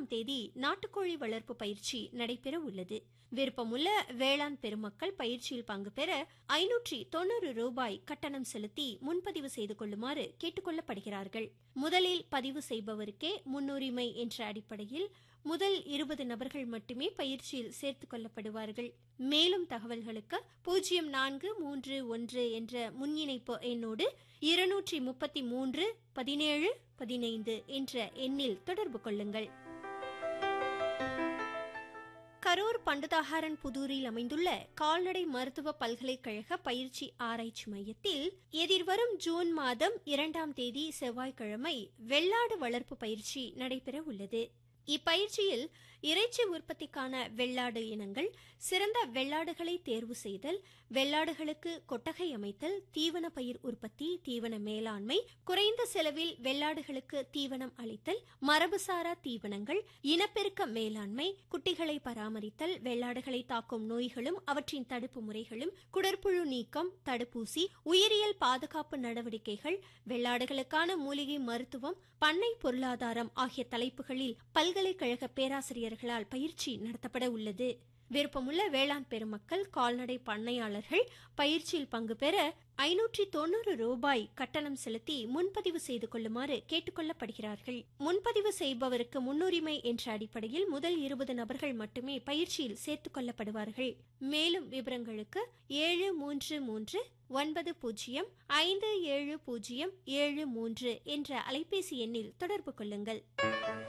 நான்காம் தேதி நாட்டுக்கோழி வளர்ப்பு பயிற்சி நடைபெற உள்ளது விருப்பமுள்ள வேளாண் பெருமக்கள் பயிற்சியில் பங்கு பெற ஐநூற்றி தொண்ணூறு ரூபாய் கட்டணம் செலுத்தி முன்பதிவு செய்து கொள்ளுமாறு கேட்டுக் கொள்ளப்படுகிறார்கள் முதலில் பதிவு செய்பவருக்கே முன்னுரிமை என்ற அடிப்படையில் முதல் இருபது நபர்கள் மட்டுமே பயிற்சியில் சேர்த்துக் கொள்ளப்படுவார்கள் மேலும் தகவல்களுக்கு பூஜ்ஜியம் நான்கு மூன்று ஒன்று என்ற முன்னிணைப்பு எண்ணோடு இருநூற்றி முப்பத்தி மூன்று பதினேழு பதினைந்து என்ற எண்ணில் தொடர்பு கொள்ளுங்கள் கரூர் பண்டுதாகாரன் புதூரில் அமைந்துள்ள கால்நடை மருத்துவ பல்கலைக்கழக பயிற்சி ஆராய்ச்சி மையத்தில் எதிர்வரும் ஜூன் மாதம் இரண்டாம் தேதி செவ்வாய்க்கிழமை வெள்ளாடு வளர்ப்பு பயிற்சி நடைபெற உள்ளது இப்பயிற்சியில் இறைச்சி உற்பத்திக்கான வெள்ளாடு இனங்கள் சிறந்த வெள்ளாடுகளை தேர்வு செய்தல் வெள்ளாடுகளுக்கு கொட்டகை அமைத்தல் தீவன பயிர் உற்பத்தி தீவன மேலாண்மை குறைந்த செலவில் வெள்ளாடுகளுக்கு தீவனம் அளித்தல் மரபுசாரா தீவனங்கள் இனப்பெருக்க மேலாண்மை குட்டிகளை பராமரித்தல் வெள்ளாடுகளை தாக்கும் நோய்களும் அவற்றின் தடுப்பு முறைகளும் குடற்புழு நீக்கம் தடுப்பூசி உயிரியல் பாதுகாப்பு நடவடிக்கைகள் வெள்ளாடுகளுக்கான மூலிகை மருத்துவம் பண்ணை பொருளாதாரம் ஆகிய தலைப்புகளில் பல்கலைக்கழக பேராசிரியர்களால் பயிற்சி நடத்தப்பட உள்ளது விருப்பமுள்ள வேளாண் பெருமக்கள் கால்நடை பண்ணையாளர்கள் பயிற்சியில் பங்கு பெற ஐநூற்றி தொண்ணூறு ரூபாய் கட்டணம் செலுத்தி முன்பதிவு செய்து கொள்ளுமாறு கேட்டுக் கொள்ளப்படுகிறார்கள் முன்பதிவு செய்பவருக்கு முன்னுரிமை என்ற அடிப்படையில் முதல் இருபது நபர்கள் மட்டுமே பயிற்சியில் சேர்த்துக் கொள்ளப்படுவார்கள் மேலும் விவரங்களுக்கு ஏழு மூன்று மூன்று ஒன்பது பூஜ்ஜியம் ஐந்து ஏழு பூஜ்ஜியம் ஏழு மூன்று என்ற அலைபேசி எண்ணில் தொடர்பு கொள்ளுங்கள்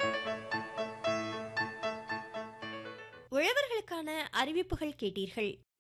உழவர்களுக்கான அறிவிப்புகள் கேட்டீர்கள்